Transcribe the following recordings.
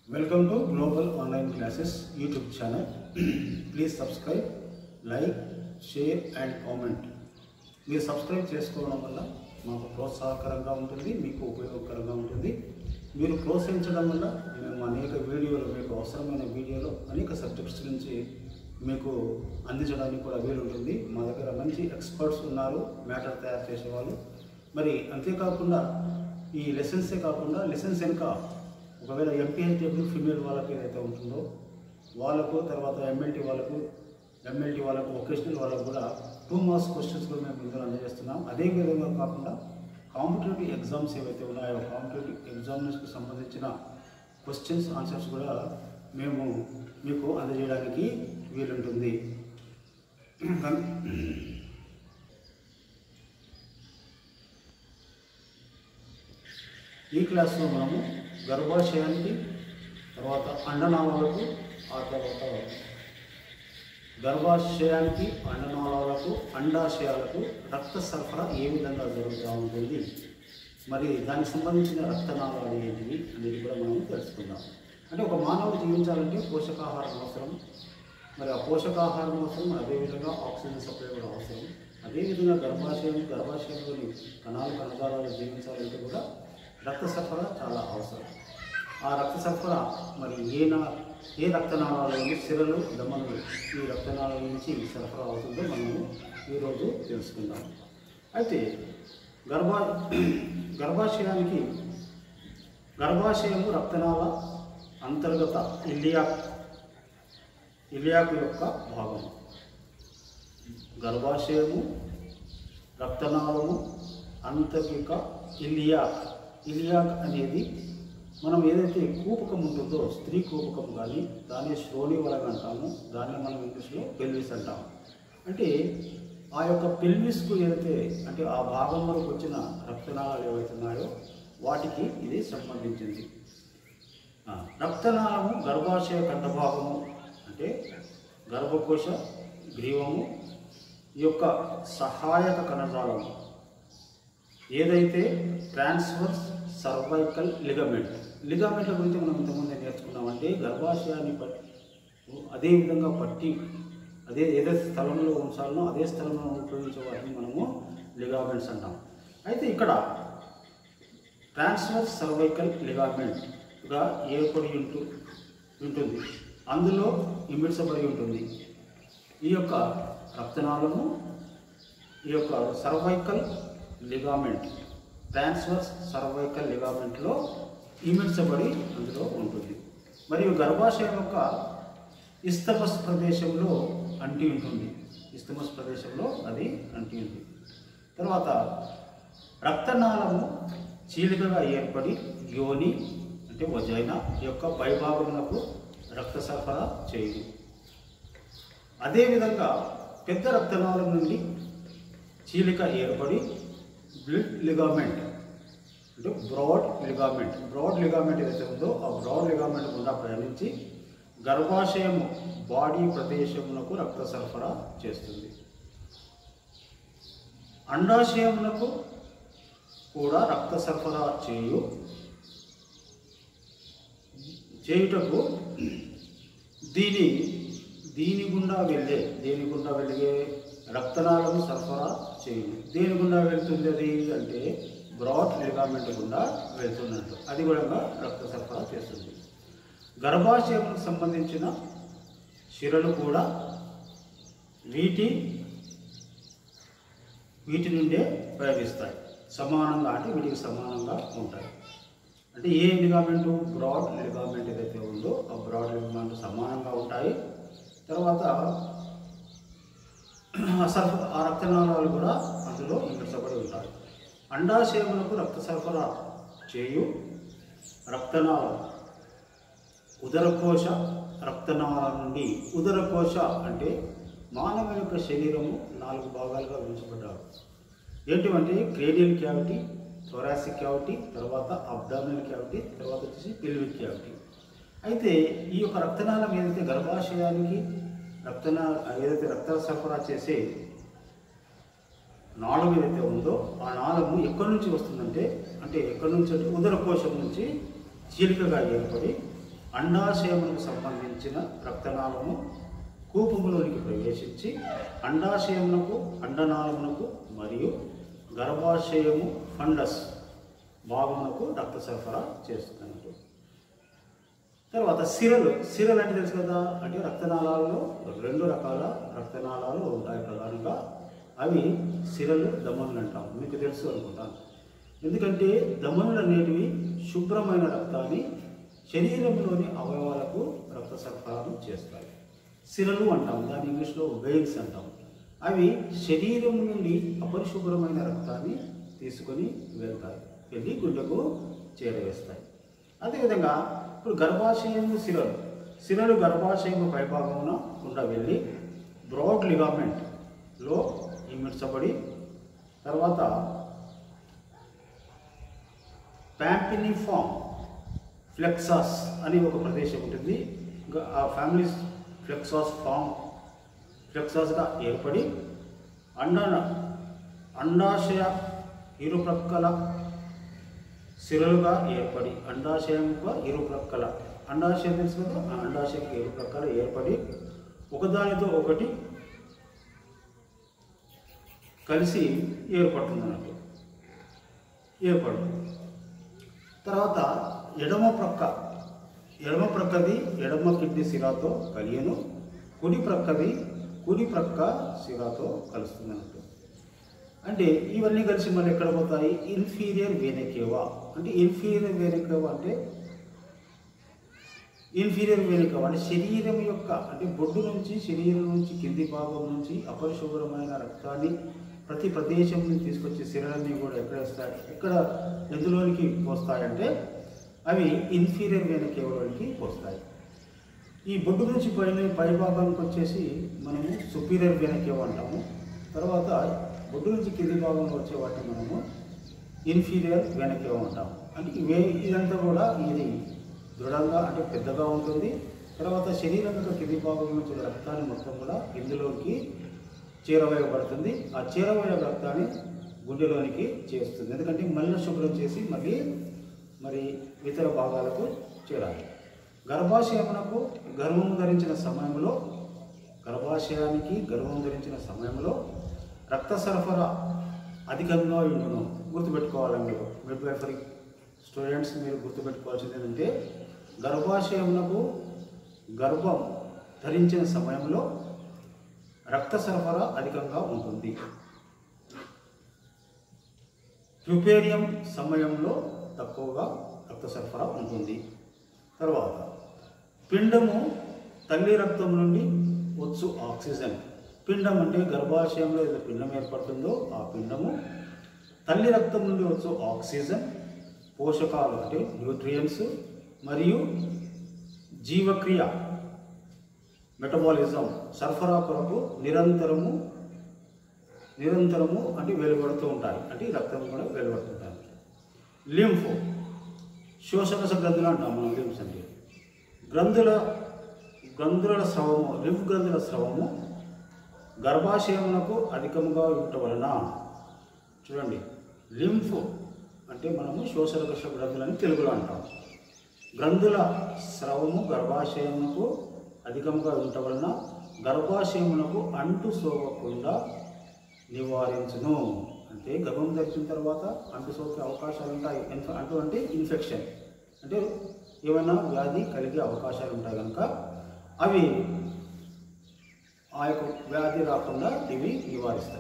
welcome to global online classes YouTube channel please subscribe like share and comment మీరు subscribe చేసుకోవడం వల్ల మాకు ప్రోత్సాహకరంగా ఉంటుంది మీకు ఉపయోగకరంగా ఉంటుంది మీరు ప్రోత్సహించడం వల్ల మేము అనేక వీడియోలు మీకు అవసరమైన వీడియోలు అనేక సబ్జెక్ట్స్ గురించి మీకు అందించడానికి కూడా వీలుంటుంది మా దగ్గర మంచి ఎక్స్పర్ట్స్ ఉన్నారు మ్యాటర్ తయారు చేసేవాళ్ళు మరి అంతేకాకుండా ఈ లెసన్సే కాకుండా లెసన్స్ వెనుక ఒకవేళ ఎంపీహెచ్ టేబుల్ ఫీమేల్ వాళ్ళకి ఏదైతే ఉంటుందో వాళ్ళకు తర్వాత ఎంఎల్టీ వాళ్ళకు ఎంఎల్టీ వాళ్ళకు వొకేషనల్ వాళ్ళకు కూడా టూ మార్క్స్ క్వశ్చన్స్ కూడా మేము ఇందులో అందజేస్తున్నాం అదే విధంగా కాకుండా కాంపిటేటివ్ ఎగ్జామ్స్ ఏవైతే ఉన్నాయో కాంపిటేటివ్ ఎగ్జామినేషన్కి సంబంధించిన క్వశ్చన్స్ ఆన్సర్స్ కూడా మేము మీకు అందజేయడానికి వీలుంటుంది ఈ క్లాస్లో మనము గర్భాశయానికి తర్వాత అండనాళాలకు ఆ తర్వాత గర్భాశయానికి అండనాళాలకు అండాశయాలకు రక్త సరఫరా ఏ విధంగా జరుగుతూ ఉంటుంది మరి దానికి సంబంధించిన రక్తనాళాలు ఏంటివి అనేది కూడా మనం తెలుసుకుందాం అంటే ఒక మానవుడు జీవించాలంటే పోషకాహారం అవసరం మరి ఆ పోషకాహారం అవసరం అదేవిధంగా ఆక్సిజన్ సప్లై కూడా అవసరం అదేవిధంగా గర్భాశయం గర్భాశయంలోని కణాలు కణజాలాలు జీవించాలంటే కూడా రక్త సరఫరా చాలా అవసరం ఆ రక్త సరఫరా మరి ఏ నా ఏ రక్తనాళాల నుండి సిరలు దమనులు ఈ రక్తనాళాల నుంచి సరఫరా అవుతుందో మనము ఈరోజు తెలుసుకుందాం అయితే గర్భా గర్భాశయానికి గర్భాశయము రక్తనాళ అంతర్గత ఇలియాక్ ఇలియాక్ యొక్క భాగం గర్భాశయము రక్తనాళము అంతర్గిక ఇలియాక్ ఇలియాక్ అనేది మనం ఏదైతే కూపకం ఉంటుందో స్త్రీ కూపకం కానీ దాన్ని శ్రోణి వలగ అంటాము దాన్ని మనం ఇంగ్లీష్లో పెల్విస్ అంటాం అంటే ఆ యొక్క పెల్విస్కు ఏదైతే అంటే ఆ భాగం వరకు వచ్చిన రక్తనాళాలు ఏవైతే ఉన్నాయో వాటికి ఇది సంబంధించింది ఆ, రక్తనాళము గర్భాశయ కంఠభాగము అంటే గర్భకోశ గ్రీవము ఈ యొక్క సహాయక కణజాలము ఏదైతే ట్రాన్స్ఫర్స్ సర్వైకల్ లిగమెంట్ లిగమెంట్ల గురించి మనం ఇంతకుముందే నేర్చుకున్నామంటే గర్భాశయాన్ని పట్టి అదే విధంగా పట్టి అదే ఏదే స్థలంలో ఉంచాలనో అదే స్థలంలో ఉపయోగించే వాటిని మనము లిగామెంట్స్ అంటాం అయితే ఇక్కడ ట్రాన్స్ఫర్ సర్వైకల్ లిగామెంట్గా ఏర్పడి ఉంటూ ఉంటుంది అందులో ఇమిడ్చబడి ఉంటుంది ఈ యొక్క రక్తనాళము ఈ యొక్క సర్వైకల్ లిగామెంట్ ట్రాన్స్వర్స్ సర్వైకల్ లిగామెంట్లో ఇమిడ్చబడి అందులో ఉంటుంది మరియు గర్భాశయం యొక్క ఇస్తమస్ ప్రదేశంలో అంటి ఉంటుంది ఇస్తమస్ ప్రదేశంలో అది అంటి ఉంటుంది తర్వాత రక్తనాళము చీలికగా ఏర్పడి యోని అంటే వజైన యొక్క పైభాగమునకు రక్త సరఫరా చేయదు అదేవిధంగా పెద్ద రక్తనాళం నుండి చీలిక ఏర్పడి బ్లడ్ లిగామెంట్ అంటే బ్రాడ్ లిగామెంట్ బ్రాడ్ లిగామెంట్ ఏదైతే ఉందో ఆ బ్రాడ్ లిగామెంట్ గుండా ప్రయాణించి గర్భాశయము బాడీ ప్రదేశమునకు రక్త సరఫరా చేస్తుంది అండాశయమునకు కూడా రక్త సరఫరా చేయు చేయుటకు దీని దీని గుండా వెళ్ళే దేని గుండా వెళ్ళే రక్తనాళము సరఫరా చేయదు దేని గుండా వెళ్తుంది అది అంటే బ్రాడ్ లిగామెంట్ గుండా వెళ్తున్నట్టు అది కూడా రక్త సరఫరా చేస్తుంది గర్భాశయంకు సంబంధించిన శిరలు కూడా వీటి వీటి నుండే ప్రయోగిస్తాయి సమానంగా అంటే వీటికి సమానంగా ఉంటాయి అంటే ఏ లిగామెంట్ బ్రాడ్ లిగామెంట్ ఏదైతే ఉందో ఆ బ్రాడ్ లిగామెంట్ సమానంగా ఉంటాయి తర్వాత ఆ సరఫ ఆ రక్తనాళాలు కూడా అందులో ఇమిడ్చబడి ఉంటాయి అండాశయములకు రక్త సరఫరా చేయు రక్తనాళం ఉదరకోశ రక్తనాళం నుండి ఉదరకోశ అంటే మానవ యొక్క శరీరము నాలుగు భాగాలుగా విభజించబడ్డారు ఏంటివంటే క్రేడియల్ క్యావిటీ థొరాసిక్ క్యావిటీ తర్వాత అబ్డామినల్ క్యావిటీ తర్వాత వచ్చేసి పిల్విక్ క్యావిటీ అయితే ఈ యొక్క రక్తనాళం ఏదైతే గర్భాశయానికి రక్తనా ఏదైతే రక్త సరఫరా చేసే నాళం ఏదైతే ఉందో ఆ నాళము ఎక్కడి నుంచి వస్తుందంటే అంటే ఎక్కడి నుంచి అంటే ఉదరకోశం నుంచి చీలికగా ఏర్పడి అండాశయములకు సంబంధించిన రక్తనాళము కూపములోనికి ప్రవేశించి అండాశయమునకు అండనాళమునకు మరియు గర్భాశయము ఫండస్ భాగమునకు రక్త సరఫరా చేస్తున్నట్టు తర్వాత సిరలు సిరలు అంటే తెలుసు కదా అంటే రక్తనాళాలలో రెండు రకాల రక్తనాళాలు ఉంటాయి ప్రధానంగా అవి సిరలు దమనులు అంటాం మీకు తెలుసు అనుకుంటాను ఎందుకంటే దమనులు అనేటివి శుభ్రమైన రక్తాన్ని శరీరంలోని అవయవాలకు రక్త సరఫరాను చేస్తాయి సిరలు అంటాం దాని ఇంగ్లీష్లో వెయిన్స్ అంటాం అవి శరీరం నుండి అపరిశుభ్రమైన రక్తాన్ని తీసుకొని వెళ్తాయి వెళ్ళి గుండెకు చేరవేస్తాయి అదేవిధంగా ఇప్పుడు గర్భాశయం సిరలు సిరలు గర్భాశయం పైభాగమున గుండా వెళ్ళి బ్రాడ్ లిగామెంట్లో ఇమిడ్చబడి తర్వాత ప్యాంపినిఫామ్ ఫ్లెక్సాస్ అని ఒక ప్రదేశం ఉంటుంది ఇంకా ఆ ఫ్యామిలీ ఫ్లెక్సాస్ ఫామ్ ఫ్లెక్సాస్గా ఏర్పడి అండ అండాశయ ఇరు ప్రక్కల సిరలుగా ఏర్పడి అండాశయంగా ఇరు ప్రక్కల అండాశయం తెలుసు కదా ఆ అండాశయం ఇరు ప్రక్కల ఏర్పడి ఒకదానితో ఒకటి కలిసి ఏర్పడుతుంది అన్నట్టు ఏర్పడుతుంది తర్వాత ఎడమ ప్రక్క ఎడమ ప్రక్కది ఎడమ కిడ్నీ శిరాతో కలియను కుడి ప్రక్కది కుడి ప్రక్క శిరాతో కలుస్తుంది అన్నట్టు అంటే ఇవన్నీ కలిసి మళ్ళీ ఎక్కడ పోతాయి ఇన్ఫీరియర్ వేనకేవా అంటే ఇన్ఫీరియర్ వేనకేవా అంటే ఇన్ఫీరియర్ వేనికవ అంటే శరీరం యొక్క అంటే బొడ్డు నుంచి శరీరం నుంచి కింది భాగం నుంచి అపరిశుభ్రమైన రక్తాన్ని ప్రతి ప్రదేశం నుంచి తీసుకొచ్చే శరీరాన్ని కూడా ఎక్కడ వస్తాయి ఎక్కడ ఎందులోనికి పోస్తాయంటే అవి ఇన్ఫీరియర్ వేనకేవలోనికి పోస్తాయి ఈ బొడ్డు నుంచి పైన పై భాగానికి వచ్చేసి మనము సుపీరియర్ వేనకేవ అంటాము తర్వాత బొడ్డు నుంచి కింది భాగంలో వచ్చే వాటిని మనము ఇన్ఫీరియర్ వెనకేవ అంటాము అంటే ఇవే ఇదంతా కూడా ఇది దృఢంగా అంటే పెద్దగా ఉంటుంది తర్వాత శరీరం యొక్క కింది భాగం నుంచి రక్తాన్ని మొత్తం కూడా ఇందులోకి చేరవేయబడుతుంది ఆ చేరవేయ రక్తాన్ని గుండెలోనికి చేస్తుంది ఎందుకంటే మళ్ళీ శుభ్రం చేసి మళ్ళీ మరి ఇతర భాగాలకు చేరాలి గర్భాశయమునకు గర్భం ధరించిన సమయంలో గర్భాశయానికి గర్భం ధరించిన సమయంలో రక్త సరఫరా అధికంగా ఉండును గుర్తుపెట్టుకోవాలి మీరు మిడ్ వైఫరీ స్టూడెంట్స్ మీరు గుర్తుపెట్టుకోవాల్సింది ఏంటంటే గర్భాశయమునకు గర్భం ధరించిన సమయంలో రక్త సరఫరా అధికంగా ఉంటుంది హ్యూపేరియం సమయంలో తక్కువగా రక్త సరఫరా ఉంటుంది తర్వాత పిండము తల్లి రక్తం నుండి వచ్చు ఆక్సిజన్ పిండం అంటే గర్భాశయంలో ఏదో పిండం ఏర్పడుతుందో ఆ పిండము తల్లి రక్తం నుండి వచ్చు ఆక్సిజన్ పోషకాలు అంటే న్యూట్రియంట్స్ మరియు జీవక్రియ మెటబాలిజం సరఫరా కొరకు నిరంతరము నిరంతరము అంటే వెలువడుతూ ఉంటాయి అంటే ఈ రక్తం కూడా వెలువడుతుంటాయి లింఫ్ శోషకస గ్రంథులు అంటాం మనం లింఫ్స్ అంటే గ్రంథుల గ్రంథుల స్రవము లింఫ్ గ్రంథుల స్రవము గర్భాశయమునకు అధికముగా ఉండటం వలన చూడండి లింఫ్ అంటే మనము శోషరకష గ్రంథులని తెలుగులో అంటాం గ్రంథుల స్రవము గర్భాశయమునకు అధికంగా ఉండటం వలన గర్భాశయమునకు అంటు సోకకుండా నివారించును అంటే గర్భం ధరించిన తర్వాత అంటు సోకే అవకాశాలు ఉంటాయి ఇన్ఫ- అంటు అంటే ఇన్ఫెక్షన్ అంటే ఏమైనా వ్యాధి కలిగే అవకాశాలు ఉంటాయి కనుక అవి ఆ యొక్క వ్యాధి రాకుండా ఇవి నివారిస్తాయి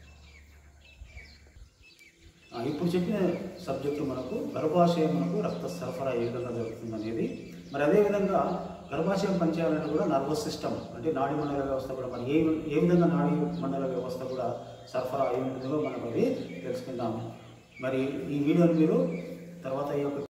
ఆ, ఇప్పుడు చెప్పిన సబ్జెక్టు మనకు గర్భాశయం మనకు రక్త సరఫరా ఏ విధంగా జరుగుతుంది అనేది మరి అదేవిధంగా గర్భాశయం పనిచేయాలంటే కూడా నర్వస్ సిస్టమ్ అంటే నాడీ మండల వ్యవస్థ కూడా మరి ఏ ఏ విధంగా నాడీ మండల వ్యవస్థ కూడా సరఫరా అయి ఉంటుందో మనం అది తెలుసుకుందాము మరి ఈ వీడియోని మీరు తర్వాత ఈ యొక్క